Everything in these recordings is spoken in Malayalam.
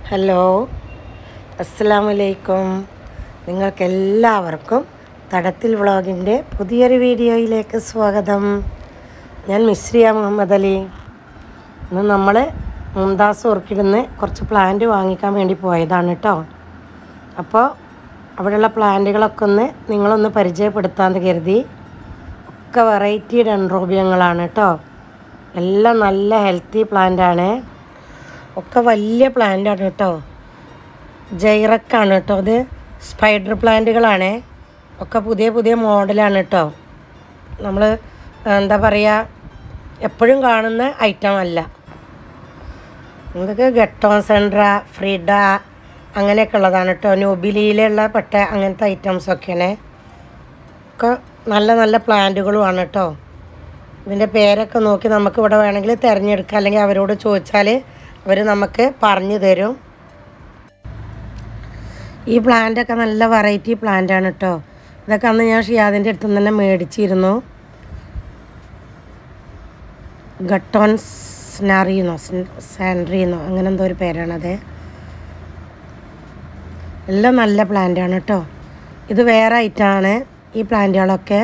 ഹലോ അസ്സലാമു അലൈക്കും നിങ്ങൾക്കെല്ലാവർക്കും തടത്തിൽ വ്ളോഗിൻ്റെ പുതിയൊരു വീഡിയോയിലേക്ക് സ്വാഗതം ഞാൻ മിശ്രിയ മുഹമ്മദ് അലി ഇന്ന് നമ്മൾ മുംതാസ് ഓർക്കിഡിന്ന് കുറച്ച് പ്ലാന്റ് വാങ്ങിക്കാൻ വേണ്ടി പോയതാണ് കേട്ടോ അപ്പോൾ അവിടെയുള്ള പ്ലാന്റുകളൊക്കെ ഒന്ന് നിങ്ങളൊന്ന് പരിചയപ്പെടുത്താമെന്ന് കരുതി ഒക്കെ വെറൈറ്റി ഡെൻഡ്രോബിയങ്ങളാണ് കേട്ടോ എല്ലാം നല്ല ഹെൽത്തി പ്ലാന്റാണ് ഒക്കെ വലിയ പ്ലാന്റാണ് കേട്ടോ ജൈറക്കാണ് കേട്ടോ അത് സ്പൈഡർ പ്ലാന്റുകളാണ് ഒക്കെ പുതിയ പുതിയ മോഡലാണ് കേട്ടോ നമ്മൾ എന്താ പറയുക എപ്പോഴും കാണുന്ന ഐറ്റം അല്ല നിങ്ങൾക്ക് ഗട്ടോൺ സെൻഡ്ര ഫ്രിഡ അങ്ങനെയൊക്കെ ഉള്ളതാണ് കേട്ടോ നൊബിലിയിലുള്ള പെട്ട അങ്ങനത്തെ ഐറ്റംസൊക്കെയാണ് ഒക്കെ നല്ല നല്ല പ്ലാന്റുകളുമാണ് കേട്ടോ ഇതിൻ്റെ പേരൊക്കെ നോക്കി നമുക്ക് ഇവിടെ വേണമെങ്കിൽ തിരഞ്ഞെടുക്കാം അല്ലെങ്കിൽ അവരോട് ചോദിച്ചാൽ അവർ നമുക്ക് പറഞ്ഞു തരും ഈ പ്ലാന്റൊക്കെ നല്ല വെറൈറ്റി പ്ലാന്റാണ് കേട്ടോ ഇതൊക്കെ അന്ന് ഞാൻ ഷിയാദിൻ്റെ അടുത്ത് നിന്ന് തന്നെ മേടിച്ചിരുന്നു ഗട്ടോൺ സ്നാറിന്നോ സാൻഡ്രിന്നോ അങ്ങനെ എന്തോ ഒരു പേരാണത് എല്ലാം നല്ല പ്ലാന്റാണ് കേട്ടോ ഇത് വേറെ ഐറ്റമാണ് ഈ പ്ലാന്റുകളൊക്കെ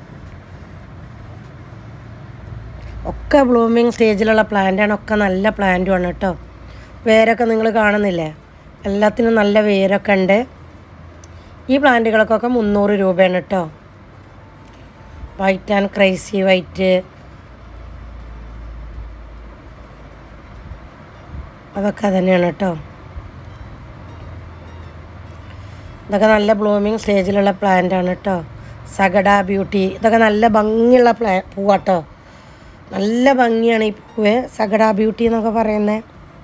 ഒക്കെ ബ്ലൂമിങ് സ്റ്റേജിലുള്ള പ്ലാന്റാണ് ഒക്കെ നല്ല പ്ലാന്റുമാണ് കേട്ടോ വേരൊക്കെ നിങ്ങൾ കാണുന്നില്ലേ എല്ലാത്തിനും നല്ല വേരൊക്കെ ഉണ്ട് ഈ പ്ലാന്റുകൾക്കൊക്കെ മുന്നൂറ് രൂപയാണ് കേട്ടോ വൈറ്റ് ആൻഡ് ക്രൈസി വൈറ്റ് അതൊക്കെ തന്നെയാണ് കേട്ടോ ഇതൊക്കെ നല്ല ബ്ലൂമിങ് സ്റ്റേജിലുള്ള പ്ലാന്റാണ് കേട്ടോ സഗഡ ബ്യൂട്ടി ഇതൊക്കെ നല്ല ഭംഗിയുള്ള പ്ലാ പൂവാട്ടോ നല്ല ഭംഗിയാണ് ഈ പൂവ് സഗഡ ബ്യൂട്ടി എന്നൊക്കെ പറയുന്നത്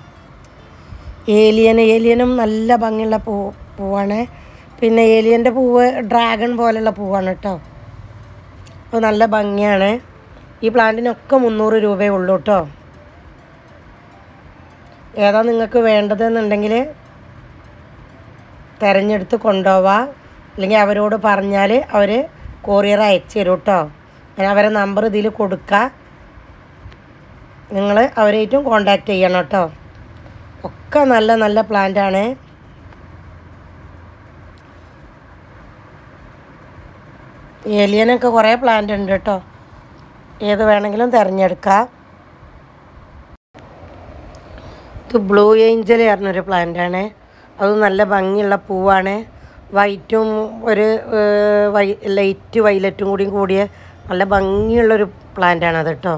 ഏലിയൻ ഏലിയനും നല്ല ഭംഗിയുള്ള പൂ പൂവാണ് പിന്നെ ഏലിയൻ്റെ പൂവ് ഡ്രാഗൺ പോലുള്ള പൂവാണ് കേട്ടോ അപ്പോൾ നല്ല ഭംഗിയാണ് ഈ പ്ലാന്റിനൊക്കെ മുന്നൂറ് രൂപയേ ഉള്ളൂ കേട്ടോ ഏതാ നിങ്ങൾക്ക് വേണ്ടതെന്നുണ്ടെങ്കിൽ തിരഞ്ഞെടുത്ത് കൊണ്ടുപോവാം അല്ലെങ്കിൽ അവരോട് പറഞ്ഞാൽ അവർ കൊറിയർ അയച്ചു തരും കേട്ടോ ഞാൻ അവരെ നമ്പർ ഇതിൽ കൊടുക്കുക നിങ്ങൾ അവരായിട്ടും കോണ്ടാക്ട് ചെയ്യണം കേട്ടോ ഒക്കെ നല്ല നല്ല പ്ലാന്റാണ് ഏലിയനൊക്കെ കുറേ പ്ലാന്റ് ഉണ്ട് കേട്ടോ ഏത് വേണമെങ്കിലും തിരഞ്ഞെടുക്കാം ഇത് ബ്ലൂ ഏഞ്ചൽ പറഞ്ഞൊരു പ്ലാന്റാണ് അത് നല്ല ഭംഗിയുള്ള പൂവാണ് വൈറ്റും ഒരു ഏഹ്, വൈ ലൈറ്റ് വൈലറ്റും കൂടിയും കൂടിയ നല്ല ഭംഗിയുള്ളൊരു പ്ലാന്റാണ് അത് കേട്ടോ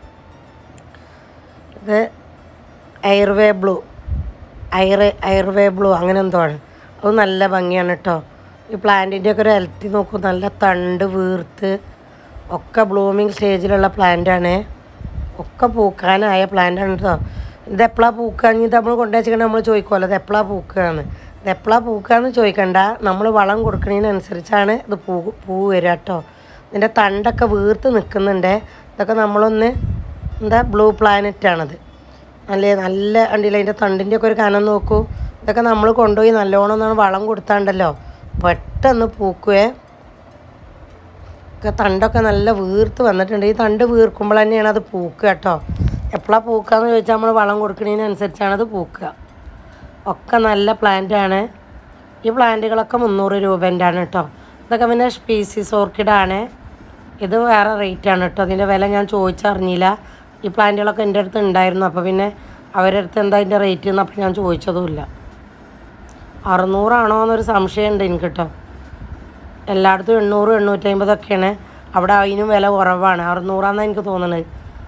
ഇത് airway blue air airway blue അങ്ങനെ എന്തോ ആണ് അത് നല്ല ഭംഗിയാണ് കേട്ടോ ഈ പ്ലാന്റിൻ്റെ ഒക്കെ ഒരു ഹെൽത്തി നോക്കൂ നല്ല തണ്ട് വീർത്ത് ഒക്കെ ബ്ലൂമിങ് സ്റ്റേജിലുള്ള പ്ലാന്റാണ് ഒക്കെ പൂക്കാനായ പ്ലാന്റാണ് കേട്ടോ ഇത് എപ്പോഴാണ് പൂക്കുക ഇനി നമ്മൾ കൊണ്ടുവച്ചിട്ട് നമ്മൾ ചോദിക്കുമല്ലോ ഇത് എപ്പോഴാണ് പൂക്കുകയെന്ന് ഇത് എപ്പോഴാണ് പൂക്കുകയെന്ന് ചോദിക്കണ്ട നമ്മൾ വളം കൊടുക്കുന്നതിനനുസരിച്ചാണ് ഇത് പൂ പൂ വരിക കേട്ടോ ഇതിൻ്റെ തണ്ടൊക്കെ വീർത്ത് നിൽക്കുന്നുണ്ട് ഇതൊക്കെ നമ്മളൊന്ന് എന്താ ബ്ലൂ പ്ലാനറ്റാണത് നല്ല നല്ല കണ്ടില്ല അതിൻ്റെ തണ്ടിൻ്റെ ഒക്കെ ഒരു കനം നോക്കൂ ഇതൊക്കെ നമ്മൾ കൊണ്ടുപോയി നല്ലോണം ഒന്നാണ് വളം കൊടുത്താണ്ടല്ലോ പെട്ടെന്ന് പൂക്കുവേ ഒക്കെ തണ്ടൊക്കെ നല്ല വീർത്ത് വന്നിട്ടുണ്ട് ഈ തണ്ട് വീർക്കുമ്പോൾ തന്നെയാണ് അത് പൂക്കുക കേട്ടോ എപ്പോഴാണ് പൂക്കാന്ന് ചോദിച്ചാൽ നമ്മൾ വളം കൊടുക്കുന്നതിനനുസരിച്ചാണ് അത് പൂക്കുക ഒക്കെ നല്ല പ്ലാന്റാണ് ഈ പ്ലാന്റുകളൊക്കെ മുന്നൂറ് രൂപേൻ്റെ ആണ് കേട്ടോ ഇതൊക്കെ പിന്നെ സ്പീസീസ് ഓർക്കിഡാണ് ഇത് വേറെ റേറ്റ് ആണ് കേട്ടോ അതിൻ്റെ വില ഞാൻ ചോദിച്ചറിഞ്ഞില്ല ഈ പ്ലാന്റുകളൊക്കെ എൻ്റെ അടുത്ത് ഉണ്ടായിരുന്നു അപ്പോൾ പിന്നെ അവരുടെ അടുത്ത് എന്താ അതിൻ്റെ റേറ്റ് എന്ന് അപ്പോൾ ഞാൻ ചോദിച്ചതുമില്ല അറുന്നൂറാണോ എന്നൊരു സംശയമുണ്ട് എനിക്ക് കേട്ടോ എല്ലായിടത്തും എണ്ണൂറ് എണ്ണൂറ്റമ്പതൊക്കെയാണ് അവിടെ അതിനും വില കുറവാണ് അറുന്നൂറാന്നാണ് എനിക്ക് തോന്നുന്നത്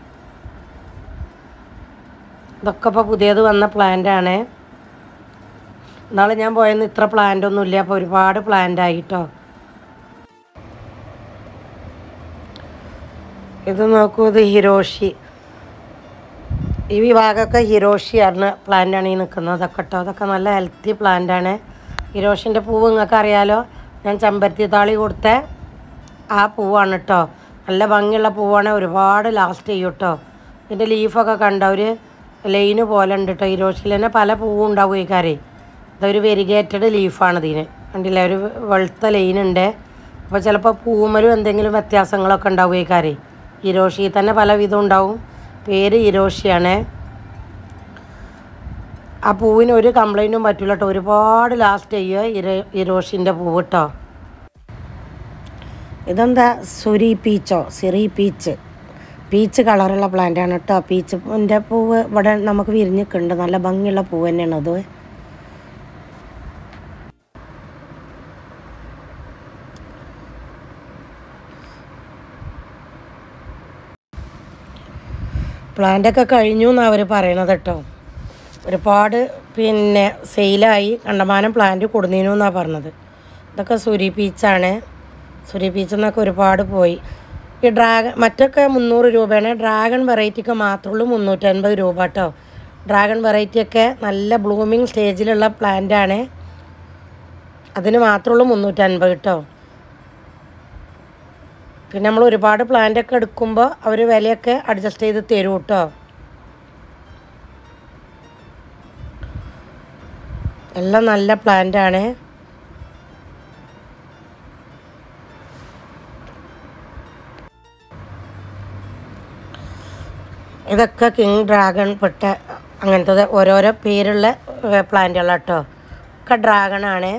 ഇതൊക്കെ ഇപ്പോൾ പുതിയത് വന്ന പ്ലാന്റാണ് നാളെ ഞാൻ പോയെന്ന് ഇത്ര പ്ലാന്റ് ഒന്നും ഇല്ല അപ്പോൾ ഒരുപാട് പ്ലാന്റ് ആയിട്ടോ ഇത് നോക്കൂ ഇത് ഹിരോഷി ഈ വിഭാഗമൊക്കെ ഹിരോഷിയാണ് പ്ലാന്റാണ് ഈ നിൽക്കുന്നത് അതൊക്കെ കേട്ടോ അതൊക്കെ നല്ല ഹെൽത്തി പ്ലാന്റാണ് ഹിരോഷിൻ്റെ പൂവ് നിങ്ങൾക്ക് അറിയാലോ ഞാൻ ചെമ്പരത്തി താളി കൊടുത്ത ആ പൂവാണ് കേട്ടോ നല്ല ഭംഗിയുള്ള പൂവാണ് ഒരുപാട് ലാസ്റ്റ് ചെയ്യും കേട്ടോ ഇതിൻ്റെ ലീഫൊക്കെ കണ്ട ഒരു ലൈന് പോലെ ഉണ്ട് കേട്ടോ ഹിരോഷിൽ തന്നെ പല പൂവും ഉണ്ടാവും ഈ കറി ഇതൊരു വെരിഗേറ്റഡ് ലീഫാണ് ഇതിന് കണ്ടില്ലേ ഒരു വെളുത്ത ലൈനുണ്ട് അപ്പോൾ ചിലപ്പോൾ പൂമലും എന്തെങ്കിലും വ്യത്യാസങ്ങളൊക്കെ ഉണ്ടാവും ഈ കറി ഹിരോഷി തന്നെ പല വിധം ഉണ്ടാവും പേര് ഹിരോഷിയാണ് ആ പൂവിന് ഒരു കംപ്ലൈൻറ്റും പറ്റില്ല കേട്ടോ ഒരുപാട് ലാസ്റ്റ് ചെയ്യുക ഇര ഇരോഷിൻ്റെ പൂവ് കേട്ടോ ഇതെന്താ സുരി പീച്ചോ സിറി പീച്ച് പീച്ച് കളറുള്ള പ്ലാന്റ് ആണ് കേട്ടോ പീച്ചിൻ്റെ പൂവ് ഇവിടെ നമുക്ക് വിരിഞ്ഞിട്ടുണ്ട് നല്ല ഭംഗിയുള്ള പൂവ് തന്നെയാണ് അത് പ്ലാന്റൊക്കെ കഴിഞ്ഞു എന്നാണ് അവർ പറയണത് കേട്ടോ ഒരുപാട് പിന്നെ സെയിലായി കണ്ടമാനം പ്ലാന്റ് കൊടുന്നീനു എന്നാണ് പറഞ്ഞത് ഇതൊക്കെ സുരി പീച്ചാണ് സുരി പീച്ച് എന്നൊക്കെ ഒരുപാട് പോയി ഈ ഡ്രാഗൺ മറ്റൊക്കെ മുന്നൂറ് രൂപയാണ് ഡ്രാഗൺ വെറൈറ്റിക്ക് മാത്രമേ ഉള്ളൂ മുന്നൂറ്റൻപത് രൂപ കേട്ടോ ഡ്രാഗൺ വെറൈറ്റിയൊക്കെ നല്ല ബ്ലൂമിങ് സ്റ്റേജിലുള്ള പ്ലാന്റാണ് അതിന് മാത്രമേ ഉള്ളൂ മുന്നൂറ്റൻപത് കേട്ടോ പിന്നെ നമ്മൾ ഒരുപാട് പ്ലാന്റ് ഒക്കെ എടുക്കുമ്പോൾ അവർ വിലയൊക്കെ അഡ്ജസ്റ്റ് ചെയ്ത് തരും കേട്ടോ എല്ലാം നല്ല പ്ലാന്റ് ആണ് ഇതൊക്കെ കിങ് ഡ്രാഗൺ പെട്ട അങ്ങനത്തെ ഓരോരോ പേരുള്ള പ്ലാന്റുകളാണ് കേട്ടോ ഒക്കെ ഡ്രാഗണാണ്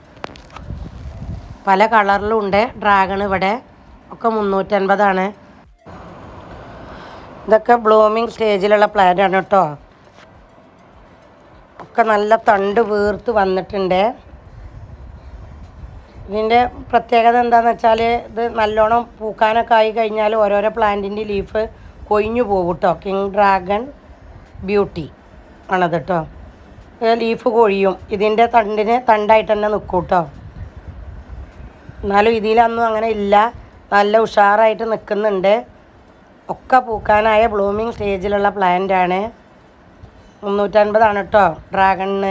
പല കളറിലും ഉണ്ട് ഡ്രാഗൺ ഇവിടെ ഒക്കെ മുന്നൂറ്റൻപതാണ് ഇതൊക്കെ ബ്ലൂമിങ് സ്റ്റേജിലുള്ള പ്ലാന്റ് ആണ് കേട്ടോ ഒക്കെ നല്ല തണ്ട് വീർത്ത് വന്നിട്ടുണ്ട് ഇതിൻ്റെ പ്രത്യേകത എന്താണെന്ന് വെച്ചാൽ ഇത് നല്ലോണം പൂക്കാനൊക്കെ ആയി കഴിഞ്ഞാൽ ഓരോരോ പ്ലാന്റിൻ്റെ ലീഫ് കൊഴിഞ്ഞു പോകും കേട്ടോ കിങ് ഡ്രാഗൺ ബ്യൂട്ടി ആണത് കേട്ടോ ലീഫ് കൊഴിയും ഇതിൻ്റെ തണ്ടിന് തണ്ടായിട്ട് തന്നെ നിൽക്കും കേട്ടോ എന്നാലും ഇതിലൊന്നും അങ്ങനെ ഇല്ല നല്ല ഉഷാറായിട്ട് നിൽക്കുന്നുണ്ട് ഒക്കെ പൂക്കാനായ ബ്ലൂമിങ് സ്റ്റേജിലുള്ള പ്ലാന്റ് ആണ് മുന്നൂറ്റൻപതാണ് കേട്ടോ ഡ്രാഗണിന്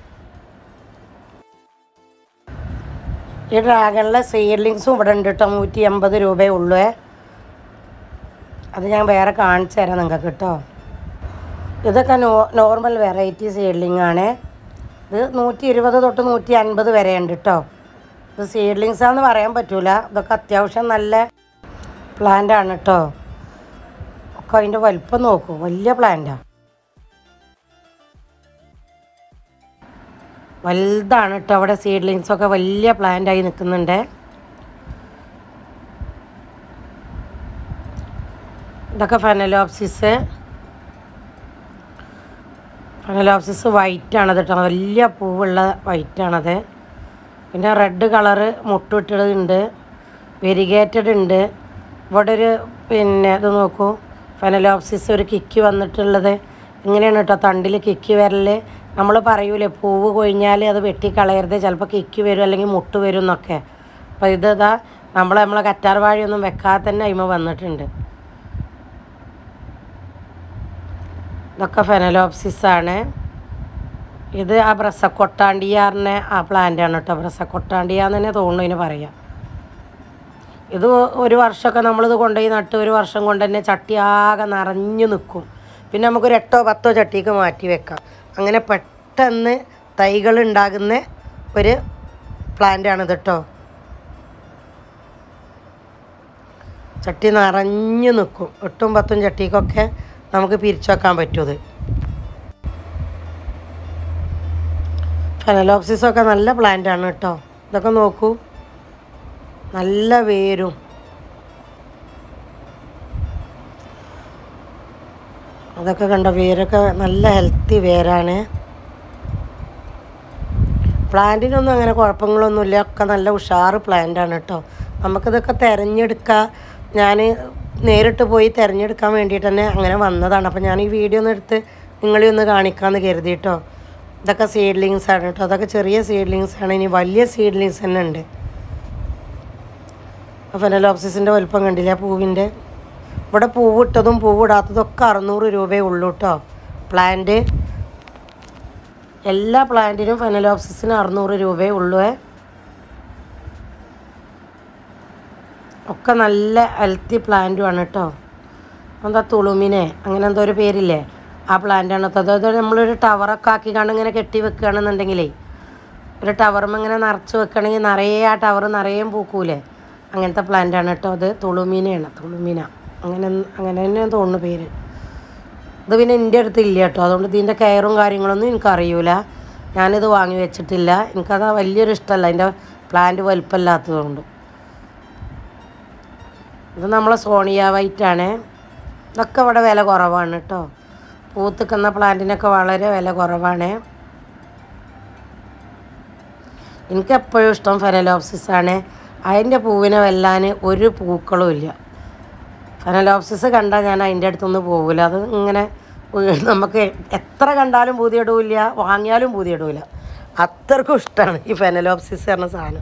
ഈ ഡ്രാഗണിലെ സീഡ്ലിങ്സും ഇവിടെ ഉണ്ട് കേട്ടോ നൂറ്റി എൺപത് രൂപയേ ഉള്ളൂ അത് ഞാൻ വേറെ കാണിച്ചു തരാം നിങ്ങൾക്ക് കേട്ടോ ഇതൊക്കെ നോ നോർമൽ വെറൈറ്റി സീഡ്ലിംഗ് ആണ് ഇത് നൂറ്റി ഇരുപത് തൊട്ട് നൂറ്റി അൻപത് വരെ ഉണ്ട് കേട്ടോ ഇത് സീഡ്ലിങ്സ് ആണെന്ന് പറയാൻ പറ്റൂല ഇതൊക്കെ അത്യാവശ്യം നല്ല പ്ലാന്റ് ആണ് കേട്ടോ ഒക്കെ അതിൻ്റെ വലിപ്പം നോക്കൂ വലിയ പ്ലാന്റാണ് വലുതാണ് കേട്ടോ അവിടെ സീഡ്ലിങ്സ് ഒക്കെ വലിയ പ്ലാന്റ് ആയി നിൽക്കുന്നുണ്ട് ഇതൊക്കെ ഫെനലോപ്സിസ് ഫെനലോപ്സിസ് വൈറ്റ് ആണത് കേട്ടോ വലിയ പൂവുള്ള വൈറ്റ് ആണത് പിന്നെ റെഡ് കളറ് മുട്ടിട്ടതുണ്ട് വെരിഗേറ്റഡ് ഉണ്ട് ഇവിടെ ഒരു പിന്നെ ഇത് നോക്കൂ ഫെനലോപ്സിസ് ഒരു കിക്ക് വന്നിട്ടുള്ളത് ഇങ്ങനെയാണ് കേട്ടോ തണ്ടിൽ കിക്ക് വരൽ നമ്മൾ പറയൂലേ പൂവ് കൊഴിഞ്ഞാൽ അത് വെട്ടിക്കളയരുത് ചിലപ്പോൾ കിക്ക് വരും അല്ലെങ്കിൽ മുട്ട് വരും എന്നൊക്കെ അപ്പോൾ ഇത് ഇതാ നമ്മൾ നമ്മളെ കറ്റാർ വാഴയൊന്നും വെക്കാതെ തന്നെ അയിമ വന്നിട്ടുണ്ട് ഇതൊക്കെ ഫെനലോപ്സിസ് ആണ് ഇത് ആ ബ്രസക്കൊട്ടാണ്ടിയാറിനെ ആ പ്ലാന്റ് ആണ് കേട്ടോ ബ്രസക്കൊട്ടാണ്ടിയാന്ന് തന്നെ തോന്നുന്നു ഇതിന് പറയാം ഇത് ഒരു വർഷമൊക്കെ നമ്മളിത് കൊണ്ടുപോയി നട്ട് ഒരു വർഷം കൊണ്ട് തന്നെ ചട്ടി ആകെ നിറഞ്ഞു നിൽക്കും പിന്നെ നമുക്കൊരു എട്ടോ പത്തോ ചട്ടിക്ക് മാറ്റി വെക്കാം അങ്ങനെ പെട്ടെന്ന് തൈകൾ ഉണ്ടാകുന്ന ഒരു പ്ലാന്റ് ആണിത് കേട്ടോ ചട്ടി നിറഞ്ഞു നിൽക്കും എട്ടും പത്തും ചട്ടിക്കൊക്കെ നമുക്ക് പിരിച്ചു വെക്കാൻ പറ്റും ഇത് ഫെനലോപ്സിസൊക്കെ നല്ല പ്ലാന്റ് ആണ് കേട്ടോ ഇതൊക്കെ നോക്കൂ നല്ല വേരും അതൊക്കെ കണ്ട വേരൊക്കെ നല്ല ഹെൽത്തി വേരാണ് പ്ലാന്റിനൊന്നും അങ്ങനെ കുഴപ്പങ്ങളൊന്നുമില്ല ഒക്കെ നല്ല ഉഷാറ് പ്ലാന്റ് ആണ് കേട്ടോ നമുക്കിതൊക്കെ തിരഞ്ഞെടുക്കുക ഞാൻ നേരിട്ട് പോയി തിരഞ്ഞെടുക്കാൻ വേണ്ടിയിട്ട് തന്നെ അങ്ങനെ വന്നതാണ് അപ്പോൾ ഞാൻ ഈ വീഡിയോ ഒന്ന് എടുത്ത് നിങ്ങളെ ഒന്ന് കാണിക്കാമെന്ന് കരുതി കേട്ടോ ഇതൊക്കെ സീഡ്ലിങ്സ് ആണ് കേട്ടോ അതൊക്കെ ചെറിയ സീഡ്ലിങ്സ് ആണ് ഇനി വലിയ സീഡ്ലിങ്സ് തന്നെ ഉണ്ട് ഫെനലോപ്സിസിൻ്റെ വലുപ്പം കണ്ടില്ല പൂവിൻ്റെ ഇവിടെ പൂവിട്ടതും പൂവിടാത്തതും ഒക്കെ അറുന്നൂറ് രൂപയേ ഉള്ളൂ കേട്ടോ പ്ലാന്റ് എല്ലാ പ്ലാന്റിനും ഫെനലോപ്സിസിന് അറുന്നൂറ് രൂപയേ ഉള്ളൂ ഒക്കെ നല്ല ഹെൽത്തി പ്ലാന്റുമാണ് കേട്ടോ എന്താ തുളുമിനെ അങ്ങനെ എന്തോ ഒരു പേരില്ലേ ആ പ്ലാന്റാണ് കേട്ടോ അതായത് നമ്മളൊരു ടവറൊക്കെ ആക്കി കണ്ട് ഇങ്ങനെ കെട്ടി വെക്കുകയാണെന്നുണ്ടെങ്കിലേ ഒരു ടവറും ഇങ്ങനെ നിറച്ച് വെക്കണമെങ്കിൽ നിറയെ ആ ടവർ നിറയെ പൂക്കൂലേ അങ്ങനത്തെ പ്ലാന്റാണ് കേട്ടോ അത് തുളുമീനയാണ് തുളുമീന അങ്ങനെ അങ്ങനെ തന്നെ തോന്നുന്നു പേര് ഇത് പിന്നെ എൻ്റെ അടുത്ത് ഇല്ല കേട്ടോ അതുകൊണ്ട് ഇതിൻ്റെ കെയറും കാര്യങ്ങളൊന്നും എനിക്കറിയൂല ഞാനിത് വാങ്ങി വെച്ചിട്ടില്ല എനിക്കത് വലിയൊരു ഇഷ്ടമല്ല അതിൻ്റെ പ്ലാന്റ് വലുപ്പമില്ലാത്തതുകൊണ്ട് ഇത് നമ്മളെ സോണിയ വൈറ്റാണ് ഇതൊക്കെ ഇവിടെ വില കുറവാണ് കേട്ടോ പൂത്തിക്കുന്ന പ്ലാന്റിനൊക്കെ വളരെ വില കുറവാണ് എനിക്ക് എപ്പോഴും ഇഷ്ടം ഫെനലോപ്സിസ് ആണ് അതിൻ്റെ പൂവിനെ വെല്ലാൻ ഒരു പൂക്കളും ഇല്ല ഫെനലോപ്സിസ് കണ്ടാൽ ഞാൻ അതിൻ്റെ അടുത്തൊന്നും പോകില്ല അത് ഇങ്ങനെ ഉ- നമുക്ക് എത്ര കണ്ടാലും പൂതിയിടൂല വാങ്ങിയാലും പൂതിയിടൂല അത്രക്കും ഇഷ്ടമാണ് ഈ ഫെനലോപ്സിസ് പറഞ്ഞ സാധനം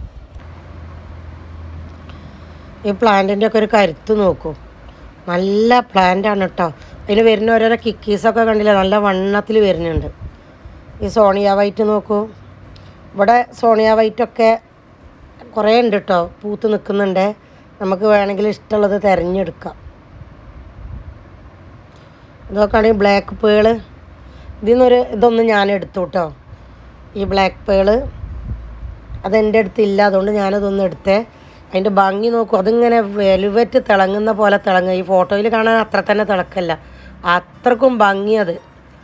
ഈ പ്ലാന്റിൻ്റെ ഒക്കെ ഒരു കരുത്ത് നോക്കൂ നല്ല പ്ലാന്റാണ് കേട്ടോ അതിന് വരുന്ന ഓരോരോ കിക്കീസൊക്കെ കണ്ടില്ല നല്ല വണ്ണത്തിൽ വരുന്നുണ്ട് ഈ സോണിയ വൈറ്റ് നോക്കൂ ഇവിടെ സോണിയ വൈറ്റൊക്കെ കുറേ ഉണ്ട് കേട്ടോ പൂത്ത് നിൽക്കുന്നുണ്ട് നമുക്ക് വേണമെങ്കിൽ ഇഷ്ടമുള്ളത് തിരഞ്ഞെടുക്കാം ഇതൊക്കെയാണെങ്കിൽ ബ്ലാക്ക് പേള് ഇതിൽ നിന്നൊരു ഇതൊന്നും ഞാൻ എടുത്തു കേട്ടോ ഈ ബ്ലാക്ക് പേള് അതെൻ്റെ അടുത്തില്ല അതുകൊണ്ട് ഞാനതൊന്നും എടുത്തേ അതിൻ്റെ ഭംഗി നോക്കൂ അതിങ്ങനെ വെലുവറ്റ് തിളങ്ങുന്ന പോലെ തിളങ്ങുക ഈ ഫോട്ടോയിൽ കാണാൻ അത്ര തന്നെ തിളക്കല്ല അത്രക്കും ഭംഗി അത്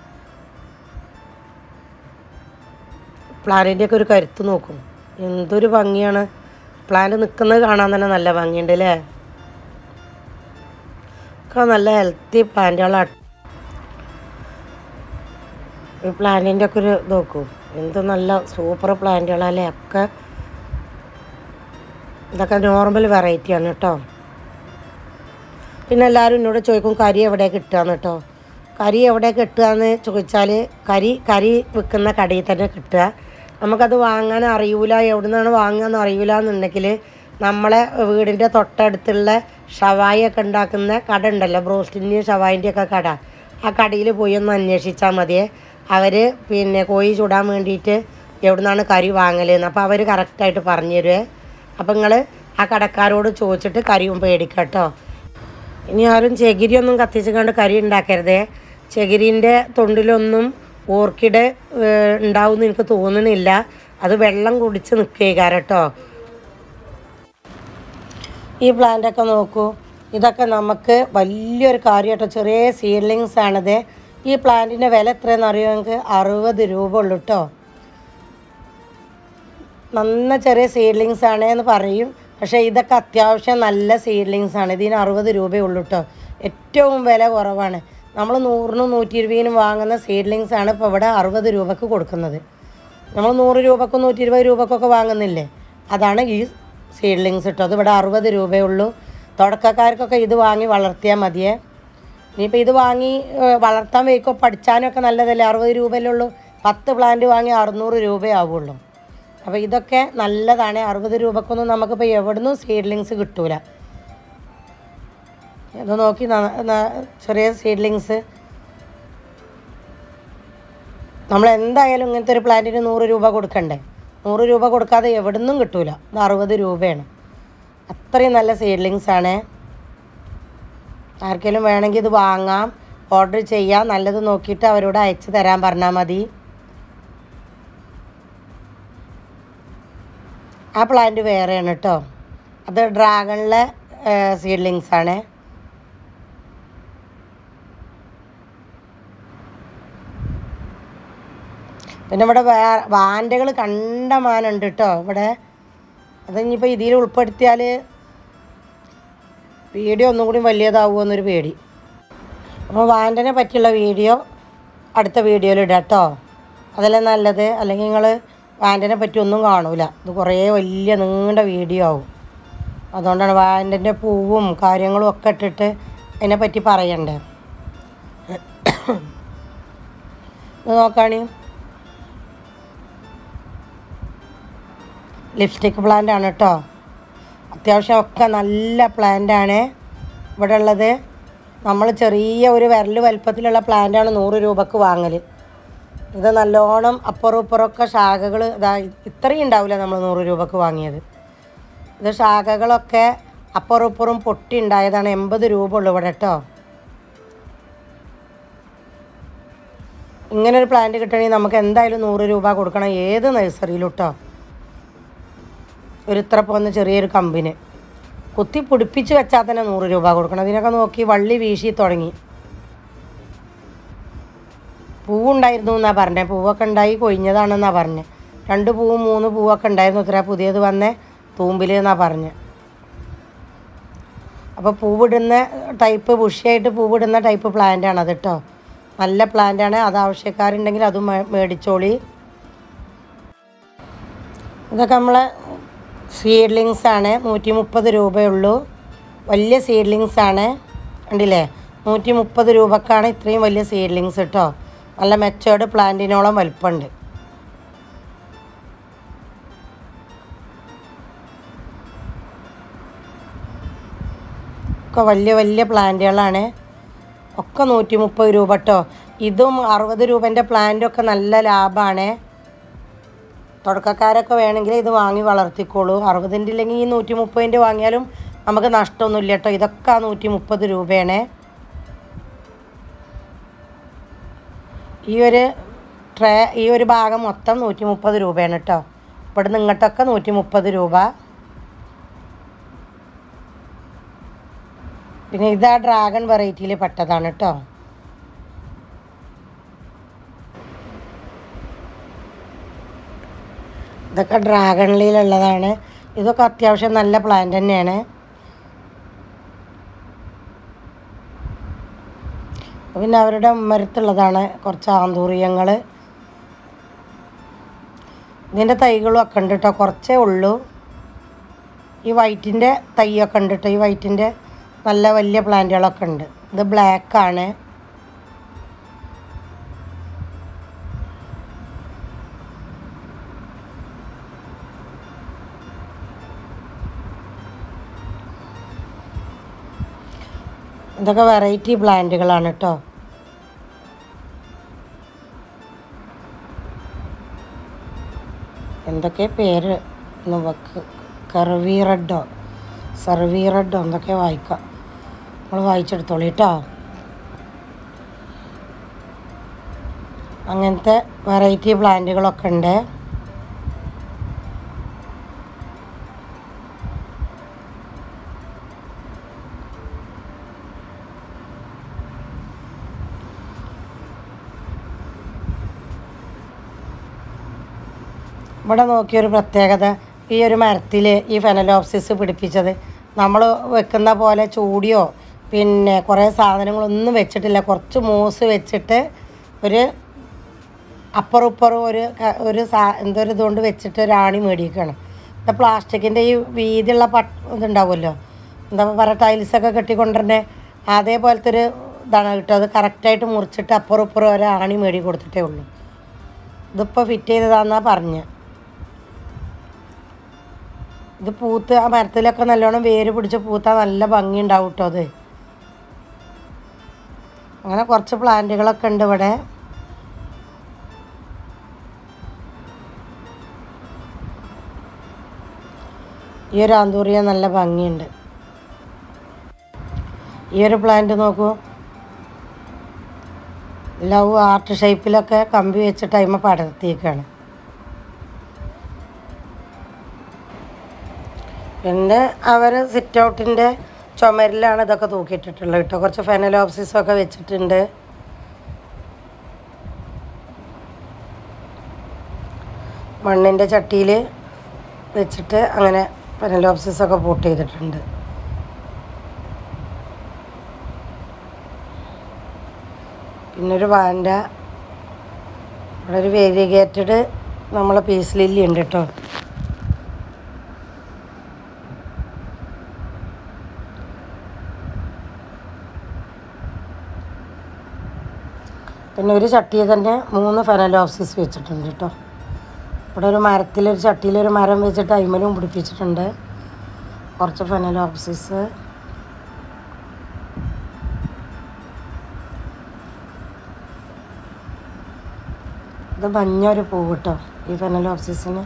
പ്ലാനിൻ്റെ ഒക്കെ ഒരു കരുത്ത് നോക്കും എന്തൊരു ഭംഗിയാണ് പ്ലാന്റ് നിൽക്കുന്നത് കാണാൻ തന്നെ നല്ല ഭംഗിയുണ്ട് അല്ലേ ഒക്കെ നല്ല ഹെൽത്തി പ്ലാന്റുകളാണ് ഈ പ്ലാന്റിൻ്റെ ഒക്കെ ഒരു നോക്കൂ എന്ത് നല്ല സൂപ്പർ പ്ലാന്റുകളല്ലേ ഒക്കെ ഇതൊക്കെ നോർമൽ വെറൈറ്റിയാണ് കേട്ടോ പിന്നെ എല്ലാവരും എന്നോട് ചോദിക്കും കരി എവിടെ കിട്ടുകയെന്ന് കേട്ടോ കരി എവിടെ കിട്ടുകയെന്ന് ചോദിച്ചാൽ കരി കരി വിൽക്കുന്ന കടയിൽ തന്നെ കിട്ടുക നമുക്കത് വാങ്ങാൻ അറിയൂല എവിടെ നിന്നാണ് വാങ്ങാന്ന് അറിയൂല എന്നുണ്ടെങ്കിൽ നമ്മളെ വീടിൻ്റെ തൊട്ടടുത്തുള്ള ഷവായി ഒക്കെ ഉണ്ടാക്കുന്ന കട ഉണ്ടല്ലോ ബ്രോസ്റ്റിൻ്റെയും ഷവായിൻ്റെയും ഒക്കെ കട ആ കടയിൽ പോയി ഒന്ന് അന്വേഷിച്ചാൽ മതിയേ അവർ പിന്നെ കോഴി ചുടാൻ വേണ്ടിയിട്ട് എവിടെ നിന്നാണ് കരി വാങ്ങലെന്ന് അപ്പോൾ അവർ കറക്റ്റായിട്ട് പറഞ്ഞു തരുവേ അപ്പം നിങ്ങൾ ആ കടക്കാരോട് ചോദിച്ചിട്ട് കരിയും പേടിക്കുക കേട്ടോ ഇനി ആരും ചകിരിയൊന്നും കത്തിച്ച് കണ്ട് കരി ഉണ്ടാക്കരുതേ ചകിരീൻ്റെ തൊണ്ടിലൊന്നും ഓർക്കിഡ് ഉണ്ടാവുമെന്ന് എനിക്ക് തോന്നണില്ല അത് വെള്ളം കുടിച്ച് നിൽക്കുക കേട്ടോ ഈ പ്ലാന്റൊക്കെ നോക്കൂ ഇതൊക്കെ നമുക്ക് വലിയൊരു കാര്യം കേട്ടോ ചെറിയ സീഡ്ലിങ്സ് ആണിത് ഈ പ്ലാന്റിൻ്റെ വില എത്രയെന്ന് അറിയുമോ നിങ്ങൾക്ക് അറുപത് രൂപ ഉള്ളൂ കേട്ടോ നന്ന ചെറിയ സീഡ്ലിങ്സ് ആണ് എന്ന് പറയും പക്ഷേ ഇതൊക്കെ അത്യാവശ്യം നല്ല സീഡ്ലിങ്സ് ആണ് ഇതിന് അറുപത് രൂപയേ ഉള്ളൂ കേട്ടോ ഏറ്റവും വില കുറവാണ് നമ്മൾ നൂറിനും നൂറ്റി ഇരുപതിനും വാങ്ങുന്ന സീഡ്ലിങ്സ് ആണ് ഇപ്പോൾ ഇവിടെ അറുപത് രൂപക്ക് കൊടുക്കുന്നത് നമ്മൾ നൂറ് രൂപക്കും നൂറ്റി ഇരുപത് രൂപക്കൊക്കെ വാങ്ങുന്നില്ലേ അതാണ് ഈ സീഡ്ലിങ്സ് കേട്ടോ അത് ഇവിടെ അറുപത് രൂപയേ ഉള്ളൂ തുടക്കക്കാർക്കൊക്കെ ഇത് വാങ്ങി വളർത്തിയാൽ മതിയേ ഇനിയിപ്പോൾ ഇത് വാങ്ങി ഏഹ്, വളർത്താൻ വയ്ക്കോ പഠിച്ചാനൊക്കെ നല്ലതല്ലേ അറുപത് രൂപയല്ലേ ഉള്ളൂ പത്ത് പ്ലാന്റ് വാങ്ങി അറുന്നൂറ് രൂപയാവുള്ളൂ അപ്പോൾ ഇതൊക്കെ നല്ലതാണ് അറുപത് രൂപക്കൊന്നും നമുക്കിപ്പോൾ എവിടുന്നും സീഡ്ലിങ്സ് കിട്ടൂല ഇത് നോക്കി ന- ന- ചെറിയ സീഡ്ലിങ്സ് നമ്മൾ എന്തായാലും ഇങ്ങനത്തെ ഒരു പ്ലാന്റിന് നൂറ് രൂപ കൊടുക്കണ്ടേ നൂറ് രൂപ കൊടുക്കാതെ എവിടുന്നും കിട്ടൂല ഇത് അറുപത് രൂപയാണ് അത്രയും നല്ല സീഡ്ലിങ്സ് ആണ് ആർക്കെങ്കിലും വേണമെങ്കിൽ ഇത് വാങ്ങാം ഓർഡർ ചെയ്യാം നല്ലത് നോക്കിയിട്ട് അവരോട് അയച്ചു തരാൻ പറഞ്ഞാൽ മതി ആ പ്ലാന്റ് വേറെയാണ് കേട്ടോ അത് ഡ്രാഗണിലെ സീഡ്ലിങ്സ് ആണ് പിന്നെ ഇവിടെ വേറെ വാൻഡകൾ കണ്ടമാനുണ്ട് കേട്ടോ ഇവിടെ അത് ഇനിയിപ്പോൾ ഇതിൽ ഉൾപ്പെടുത്തിയാൽ വീഡിയോ ഒന്നും കൂടി വലിയതാവുമോ എന്നൊരു പേടി അപ്പോൾ വാൻഡനെ പറ്റിയുള്ള വീഡിയോ അടുത്ത വീഡിയോയിൽ ഇടാം കേട്ടോ അതല്ലേ നല്ലത് അല്ലെങ്കിൽ നിങ്ങൾ വാൻഡനെ പറ്റി ഒന്നും കാണൂല ഇത് കുറേ വലിയ നീണ്ട വീഡിയോ ആവും അതുകൊണ്ടാണ് വാൻഡൻ്റെ പൂവും കാര്യങ്ങളും ഒക്കെ ഇട്ടിട്ട് അതിനെപ്പറ്റി പറയണ്ടേ ഇത് നോക്കാണി ലിപ്സ്റ്റിക് പ്ലാന്റ് ആണ് കേട്ടോ അത്യാവശ്യം ഒക്കെ നല്ല പ്ലാന്റ് ആണ് ഇവിടെ ഉള്ളത് നമ്മൾ ചെറിയ ഒരു വിരൽ വലുപ്പത്തിലുള്ള പ്ലാന്റാണ് നൂറ് രൂപക്ക് വാങ്ങൽ ഇത് നല്ലോണം അപ്പുറം ഇപ്പുറമൊക്കെ ശാഖകൾ ഇതാ ഇത്രയും ഉണ്ടാവില്ല നമ്മൾ നൂറ് രൂപക്ക് വാങ്ങിയത് ഇത് ശാഖകളൊക്കെ അപ്പുറം ഇപ്പുറം പൊട്ടി ഉണ്ടായതാണ് എൺപത് രൂപ ഉള്ളു ഇവിടെ കേട്ടോ ഇങ്ങനെ ഒരു പ്ലാന്റ് കിട്ടണമെങ്കിൽ നമുക്ക് എന്തായാലും നൂറ് രൂപ കൊടുക്കണം ഏത് നഴ്സറിയിലും കേട്ടോ ഒരു ഇത്ര പോകുന്ന ചെറിയൊരു കമ്പിന് കുത്തി പിടിപ്പിച്ച് വെച്ചാൽ തന്നെ നൂറ് രൂപ കൊടുക്കണം ഇതിനൊക്കെ നോക്കി വള്ളി വീശി തുടങ്ങി പൂവുണ്ടായിരുന്നു എന്നാ പറഞ്ഞത് പൂവൊക്കെ ഉണ്ടായി കൊഴിഞ്ഞതാണെന്നാ പറഞ്ഞത് രണ്ട് പൂവും മൂന്ന് പൂവൊക്കെ ഉണ്ടായിരുന്നു ഇത്ര പുതിയത് വന്നേ തൂമ്പിൽ എന്നാ പറഞ്ഞത് അപ്പോൾ പൂവിടുന്ന ടൈപ്പ് ബുഷിയായിട്ട് പൂവിടുന്ന ടൈപ്പ് പ്ലാന്റാണ് അത് കേട്ടോ നല്ല പ്ലാന്റാണ് അത് ആവശ്യക്കാരുണ്ടെങ്കിൽ അതും മേ- മേടിച്ചോളി ഇതൊക്കെ നമ്മളെ സീഡ്ലിങ്സ് ആണ് നൂറ്റി മുപ്പത് രൂപയുള്ളൂ വലിയ സീഡ്ലിങ്സ് ആണ് കണ്ടില്ലേ നൂറ്റി മുപ്പത് രൂപക്കാണ് ഇത്രയും വലിയ സീഡ്ലിങ്സ് കേട്ടോ നല്ല മെച്ചേർഡ് പ്ലാന്റിനോളം വലിപ്പമുണ്ട് ഒക്കെ വലിയ വലിയ പ്ലാന്റുകളാണ് ഒക്കെ നൂറ്റി മുപ്പത് രൂപ കേട്ടോ ഇതും അറുപത് രൂപേൻ്റെ പ്ലാന്റൊക്കെ നല്ല ലാഭമാണ് തുടക്കക്കാരൊക്കെ വേണമെങ്കിൽ ഇത് വാങ്ങി വളർത്തിക്കോളൂ അറുപതിൻ്റെ ഇല്ലെങ്കിൽ ഈ നൂറ്റി മുപ്പതിൻ്റെ വാങ്ങിയാലും നമുക്ക് നഷ്ടമൊന്നുമില്ല കേട്ടോ ഇതൊക്കെ ആ നൂറ്റി മുപ്പത് രൂപയാണ് ഈ ഒരു ട്രേ ഈ ഒരു ഭാഗം മൊത്തം നൂറ്റി മുപ്പത് രൂപയാണ് കേട്ടോ ഇവിടെ നിങ്ങട്ടൊക്കെ നൂറ്റി മുപ്പത് രൂപ പിന്നെ ഇതാ ഡ്രാഗൺ വെറൈറ്റിയിൽ പെട്ടതാണ് കേട്ടോ ഇതൊക്കെ ഡ്രാഗണിലുള്ളതാണ് ഇതൊക്കെ അത്യാവശ്യം നല്ല പ്ലാന്റ് തന്നെയാണ് പിന്നെ അവരുടെ മരത്തുള്ളതാണ് കുറച്ച് ആന്തൂറിയങ്ങൾ ഇതിൻ്റെ തൈകളും ഒക്കെ ഉണ്ട് കേട്ടോ കുറച്ചേ ഉള്ളൂ ഈ വൈറ്റിൻ്റെ തൈയൊക്കെ ഉണ്ട് കേട്ടോ ഈ വൈറ്റിൻ്റെ നല്ല വലിയ പ്ലാന്റുകളൊക്കെ ഉണ്ട് ഇത് ബ്ലാക്കാണ് ഇതൊക്കെ വെറൈറ്റി പ്ലാന്റുകളാണ് കേട്ടോ എന്തൊക്കെ പേര് നമുക്ക് കർവി റെഡോ സർവി റെഡോ എന്തൊക്കെ വായിക്കാം നമ്മൾ വായിച്ചെടുത്തോളൂ കേട്ടോ അങ്ങനത്തെ വെറൈറ്റി പ്ലാന്റുകളൊക്കെ ഉണ്ട് ഇവിടെ നോക്കിയൊരു പ്രത്യേകത ഈ ഒരു മരത്തിൽ ഈ ഫെനലോപ്സിസ് പിടിപ്പിച്ചത് നമ്മൾ വെക്കുന്ന പോലെ ചൂടിയോ പിന്നെ കുറേ സാധനങ്ങളൊന്നും വെച്ചിട്ടില്ല കുറച്ച് മൂസ് വെച്ചിട്ട് ഒരു അപ്പുറം ഇപ്പുറം ഒരു ക- ഒരു സാ എന്തൊരു ഇതുകൊണ്ട് വെച്ചിട്ട് ഒരു ആണി മേടിക്കുകയാണ് ഇത് പ്ലാസ്റ്റിക്കിൻ്റെ ഈ വീതിയുള്ള പട്ട് ഇതുണ്ടാവുമല്ലോ എന്താ പറയുക ടൈൽസൊക്കെ കെട്ടിക്കൊണ്ടിരുന്നത് അതേപോലത്തെ ഒരു ഇതാണ് കിട്ടുക അത് കറക്റ്റായിട്ട് മുറിച്ചിട്ട് അപ്പുറം ഇപ്പുറം ഒരു ആണി മേടി കൊടുത്തിട്ടേ ഉള്ളൂ ഇതിപ്പോൾ ഫിറ്റ് ചെയ്തതാന്നാ പറഞ്ഞ് ഇത് പൂത്ത് ആ മരത്തിലൊക്കെ നല്ലോണം വേര് പിടിച്ച് പൂത്താൽ നല്ല ഭംഗി ഉണ്ടാവും കേട്ടോ അത് അങ്ങനെ കുറച്ച് പ്ലാന്റുകളൊക്കെ ഉണ്ട് ഇവിടെ ഈ ഒരു ആന്തൂറിയ നല്ല ഭംഗിയുണ്ട് ഈ ഒരു പ്ലാന്റ് നോക്കൂ ലവ് ആർട്ട് ഷേപ്പിലൊക്കെ കമ്പി വെച്ചിട്ട് അതിമ പടർത്തിയേക്കാണ് പിന്നെ അവർ സിറ്റ് ഔട്ടിൻ്റെ ചുമരിലാണ് ഇതൊക്കെ തൂക്കിയിട്ടിട്ടുള്ളത് കേട്ടോ കുറച്ച് ഫെനലോപ്സിസൊക്കെ വെച്ചിട്ടുണ്ട് മണ്ണിൻ്റെ ചട്ടിയിൽ വെച്ചിട്ട് അങ്ങനെ ഫെനലോപ്സിസൊക്കെ പൂട്ട് ചെയ്തിട്ടുണ്ട് പിന്നൊരു വാൻഡ ഇവിടെ ഒരു വേരിഗേറ്റഡ് നമ്മളെ പീസ് ലില്ലി ഉണ്ട് കേട്ടോ പിന്നെ ഒരു ചട്ടിയിൽ തന്നെ മൂന്ന് ഫെനലോപ്സിസ് വെച്ചിട്ടുണ്ട് കേട്ടോ ഇവിടെ ഒരു മരത്തിലൊരു ചട്ടിയിലൊരു മരം വെച്ചിട്ട് അയിമലും പിടിപ്പിച്ചിട്ടുണ്ട് കുറച്ച് ഫെനലോപ്സിസ് ഇത് മഞ്ഞ ഒരു പൂവ് കേട്ടോ ഈ ഫെനലോപ്സിസിന്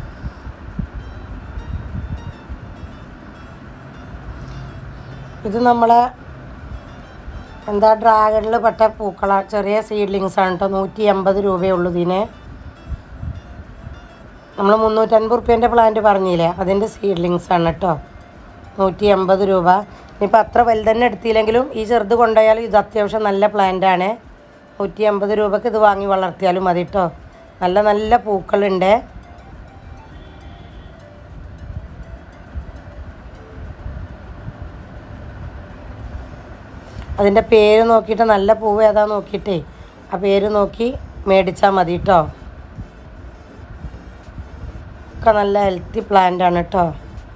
ഇത് നമ്മളെ എന്താ ഡ്രാഗണിൽ പെട്ട പൂക്കള ചെറിയ സീഡ്ലിങ്സ് ആണ് കേട്ടോ നൂറ്റി എൺപത് രൂപയുള്ളൂ ഇതിന് നമ്മൾ മുന്നൂറ്റൻപത് റുപ്യേൻ്റെ പ്ലാന്റ് പറഞ്ഞില്ലേ അതിൻ്റെ സീഡ്ലിങ്സ് ആണ് കേട്ടോ നൂറ്റി എൺപത് രൂപ ഇനിയിപ്പോൾ അത്ര വലുതന്നെ എടുത്തില്ലെങ്കിലും ഈ ചെറുത് കൊണ്ടുപോയാലും ഇത് അത്യാവശ്യം നല്ല പ്ലാന്റ് ആണ് നൂറ്റി അമ്പത് രൂപക്ക് ഇത് വാങ്ങി വളർത്തിയാലും മതി കേട്ടോ നല്ല നല്ല പൂക്കളുണ്ട് അതിൻ്റെ പേര് നോക്കിയിട്ട് നല്ല പൂവ് ഏതാ നോക്കിയിട്ടേ ആ പേര് നോക്കി മേടിച്ചാൽ മതി കേട്ടോ ഒക്കെ നല്ല ഹെൽത്തി പ്ലാന്റ് ആണ് കേട്ടോ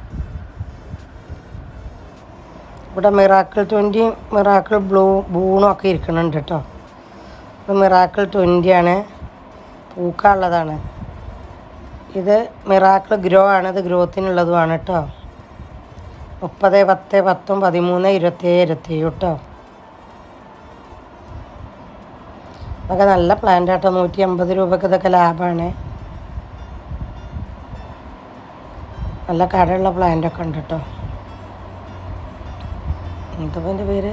ഇവിടെ മിറാക്കിൾ ട്വൻറ്റി മിറാക്കിൾ ബ്ലൂ ബൂണും ഒക്കെ ഇരിക്കുന്നുണ്ട് കേട്ടോ ഇത് മിറാക്കിൾ ട്വൻറ്റി ആണ് പൂക്കാനുള്ളതാണ് ഇത് മിറാക്കിൾ ഗ്രോ ആണ് ഇത് ഗ്രോത്തിനുള്ളതുമാണ് കേട്ടോ മുപ്പത് പത്ത് പത്തും പതിമൂന്ന് ഇരുപത്തേഴ് ഇരുപത്തേഴ് കേട്ടോ ഇതൊക്കെ നല്ല പ്ലാന്റ് ആട്ടോ നൂറ്റി അമ്പത് രൂപക്ക് ഇതൊക്കെ ലാഭമാണ് നല്ല കടയുള്ള പ്ലാന്റൊക്കെ ഉണ്ട് കേട്ടോ എന്താ എൻ്റെ പേര്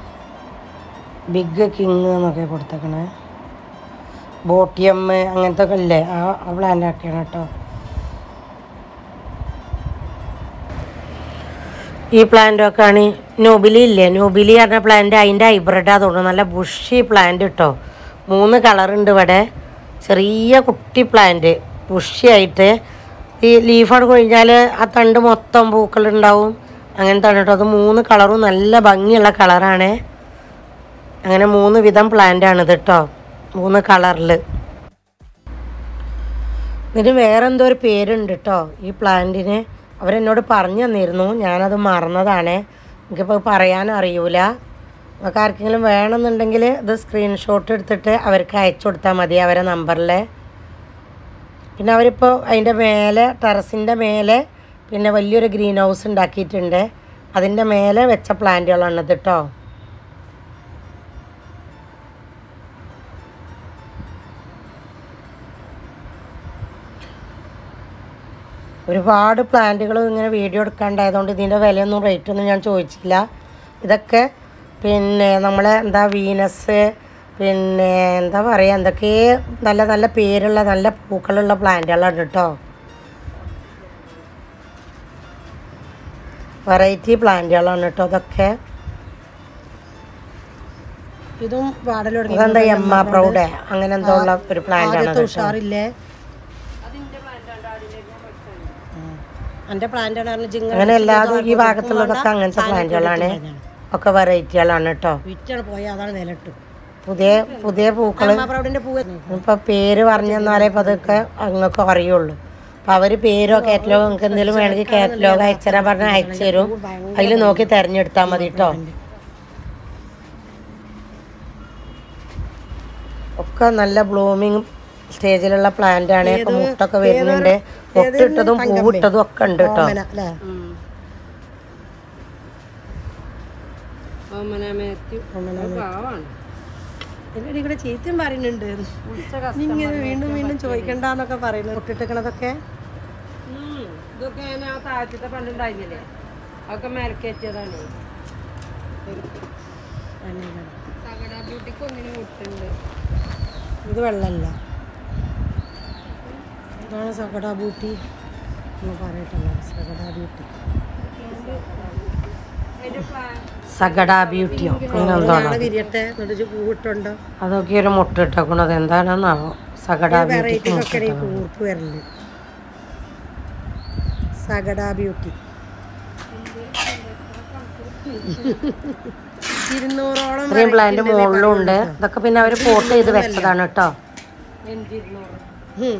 ബിഗ് കിങ് എന്നൊക്കെ കൊടുത്തേക്കണേ ബോട്ടിയം അങ്ങനത്തെ ഒക്കെ ഇല്ലേ ആ ആ പ്ലാന്റൊക്കെയാണ് കേട്ടോ ഈ പ്ലാന്റൊക്കെ ആണ് നോബിലി ഇല്ലേ നോബിലി പറഞ്ഞ പ്ലാന്റ് അതിൻ്റെ ഹൈബ്രിഡാ തോന്നുന്നു നല്ല ബുഷി പ്ലാന്റ് കേട്ടോ മൂന്ന് കളറുണ്ട് ഇവിടെ ചെറിയ കുട്ടി പ്ലാന്റ് ബുഷിയായിട്ട് ഈ ലീഫാണ് കൊഴിഞ്ഞാൽ ആ തണ്ട് മൊത്തം പൂക്കളുണ്ടാവും അങ്ങനത്തെ കേട്ടോ അത് മൂന്ന് കളറും നല്ല ഭംഗിയുള്ള കളറാണ് അങ്ങനെ മൂന്ന് വിധം പ്ലാന്റാണിത് കേട്ടോ മൂന്ന് കളറിൽ ഇതിന് വേറെന്തോ ഒരു പേരുണ്ട് കേട്ടോ ഈ പ്ലാന്റിന് അവരെന്നോട് പറഞ്ഞു തന്നിരുന്നു ഞാനത് മറന്നതാണ് എനിക്കിപ്പോൾ പറയാൻ അറിയൂല നമുക്ക് ആർക്കെങ്കിലും വേണമെന്നുണ്ടെങ്കിൽ ഇത് സ്ക്രീൻഷോട്ട് എടുത്തിട്ട് അവർക്ക് അയച്ചു കൊടുത്താൽ മതി അവരെ നമ്പറിൽ പിന്നെ അവരിപ്പോൾ അതിൻ്റെ മേലെ ടെറസിൻ്റെ മേലെ പിന്നെ വലിയൊരു ഗ്രീൻ ഹൗസ് ഉണ്ടാക്കിയിട്ടുണ്ട് അതിൻ്റെ മേലെ വെച്ച പ്ലാന്റുകളാണ് ഇത് കേട്ടോ ഒരുപാട് പ്ലാന്റുകൾ ഇങ്ങനെ വീഡിയോ എടുക്കാണ്ടായതുകൊണ്ട് ഇതിൻ്റെ വിലയൊന്നും റേറ്റ് ഒന്നും ഞാൻ ചോദിച്ചില്ല ഇതൊക്കെ പിന്നെ നമ്മളെ എന്താ വീനസ് പിന്നെ എന്താ പറയുക എന്തൊക്കെ നല്ല നല്ല പേരുള്ള നല്ല പൂക്കളുള്ള പ്ലാന്റുകളാണ് കേട്ടോ വെറൈറ്റി പ്ലാന്റുകളാണ് കേട്ടോ അതൊക്കെ ഇതും വാടൽ അതെന്താ എമ്മ പ്രൗഡ് അങ്ങനെ എന്തോ ഉള്ള ഒരു പ്ലാന്റ് ആണ് ഉഷാറില്ലേ എൻ്റെ പ്ലാന്റ് ആണ് ജിങ്ങ അങ്ങനെ എല്ലാതും ഈ ഭാഗത്തുള്ളതൊക്കെ അങ്ങനത്തെ പ്ലാന്റുകളാണ് ഒക്കെ വെറൈറ്റികളാണ് കേട്ടോ വിറ്റാണ് പോയാൽ അതാണ് നിലട്ടു പുതിയ പുതിയ പൂക്കള് പ്രൗഡിന്റെ പൂവ് ഇപ്പൊ പേര് പറഞ്ഞെന്നാലേ ഇപ്പൊ അതൊക്കെ അങ്ങക്ക് അറിയുള്ളൂ അപ്പൊ അവര് പേരോ കാറ്റലോഗ് നിങ്ങൾക്ക് എന്തെങ്കിലും വേണമെങ്കിൽ കാറ്റലോഗ് അയച്ചുതരാൻ പറഞ്ഞാൽ അയച്ചു തരും അതിൽ നോക്കി തെരഞ്ഞെടുത്താൽ മതി കേട്ടോ ഒക്കെ നല്ല ബ്ലൂമിങ് സ്റ്റേജിലുള്ള പ്ലാന്റ് ആണ് ഇപ്പൊ മുട്ടൊക്കെ വരുന്നുണ്ട് മുട്ടിട്ടതും പൂവിട്ടതും ഒക്കെ ഉണ്ട് കേട്ടോ ഓമന അല്ലേ എൻ്റെ കൂടെ ചീത്തയും പറയുന്നുണ്ട് നീ ഇങ്ങനെ വീണ്ടും വീണ്ടും ചോദിക്കണ്ടെന്നൊക്കെ പറയുന്നു മുട്ടിട്ടിക്കണതൊക്കെ ഇതൊക്കെ ഞാൻ ആ താഴത്തെ പണ്ടുണ്ടായിരുന്നില്ലേ അതൊക്കെ മേലക്കയറ്റിയതാണ് തകട ബ്യൂട്ടിക്ക് ഒന്നിനും മുട്ടുണ്ട് ഇത് വെള്ളമല്ല ഇതാണ് സകട ബൂട്ടി എന്ന് പറയട്ടല്ലോ സകട ബ്യൂട്ടി അതിന്റെ പ്ലാൻ സഗഡ ബ്യൂട്ടിയോ അങ്ങനെ എന്തോ ആണ് നാളെ വിരിയട്ടെ എന്നിട്ട് പൂവിട്ടുണ്ടോ അതൊക്കെ ഒരു മുട്ട ഇട്ടേക്കണത് എന്താണെന്നാവോ സഗഡ ബ്യൂട്ടിക്ക് മുട്ട വെറൈറ്റിക്കൊക്കെ ഈ കൂർപ്പ് വരല് സകട ബ്യൂട്ടി ഇരുന്നൂറോളം ഇത്രയും പ്ലാന്റ് മുകളിലും ഉണ്ട് ഇതൊക്കെ പിന്നെ അവർ പോട്ട് ചെയ്ത് വെച്ചതാണ് കേട്ടോ എഞ്ചിരുന്നൂറ് ഉം.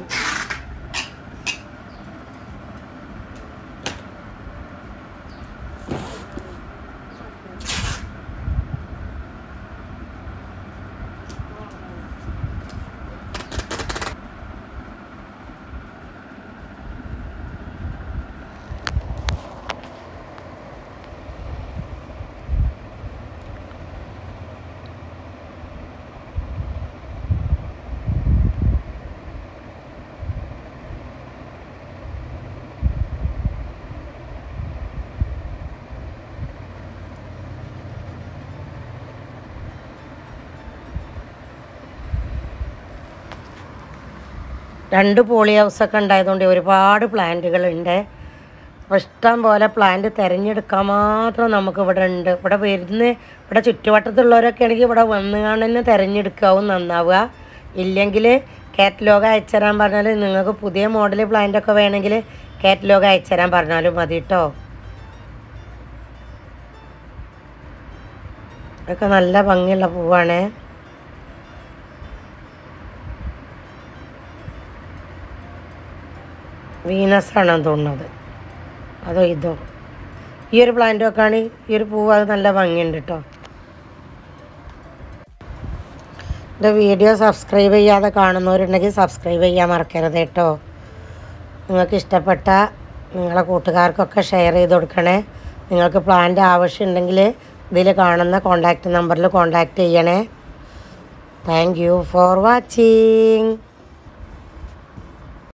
രണ്ട് പോളി ഹൗസ് ഒക്കെ ഉണ്ടായതുകൊണ്ട് ഒരുപാട് പ്ലാന്റുകളുണ്ട് അപ്പോൾ ഇഷ്ടം പോലെ പ്ലാന്റ് തിരഞ്ഞെടുക്കാൻ മാത്രം നമുക്ക് ഇവിടെ ഉണ്ട് ഇവിടെ വരുന്ന ഇവിടെ ചുറ്റുവട്ടത്തുള്ളവരൊക്കെ ആണെങ്കിൽ ഇവിടെ വന്ന് കാണുന്ന തിരഞ്ഞെടുക്കാവും നന്നാവുക ഇല്ലെങ്കിൽ കാറ്റലോഗ് അയച്ചുതരാൻ പറഞ്ഞാൽ നിങ്ങൾക്ക് പുതിയ മോഡൽ പ്ലാന്റ് ഒക്കെ വേണമെങ്കിൽ കാറ്റലോഗ് അയച്ചുതരാൻ പറഞ്ഞാലും മതി കേട്ടോ ഇതൊക്കെ നല്ല ഭംഗിയുള്ള പൂവാണ് വീനസ് ആണെന്ന് തോന്നുന്നത് അതോ ഇതോ ഈ ഒരു പ്ലാന്റ് ഒക്കെ ആണ് ഈ ഒരു പൂവ് അത് നല്ല ഭംഗിയുണ്ട് കേട്ടോ എൻ്റെ വീഡിയോ സബ്സ്ക്രൈബ് ചെയ്യാതെ കാണുന്നവരുണ്ടെങ്കിൽ സബ്സ്ക്രൈബ് ചെയ്യാൻ മറക്കരുത് കേട്ടോ നിങ്ങൾക്ക് ഇഷ്ടപ്പെട്ട നിങ്ങളെ കൂട്ടുകാർക്കൊക്കെ ഷെയർ ചെയ്ത് കൊടുക്കണേ നിങ്ങൾക്ക് പ്ലാന്റ് ആവശ്യമുണ്ടെങ്കിൽ ഇതിൽ കാണുന്ന കോണ്ടാക്റ്റ് നമ്പറിൽ കോണ്ടാക്റ്റ് ചെയ്യണേ താങ്ക് യു ഫോർ വാച്ചിങ്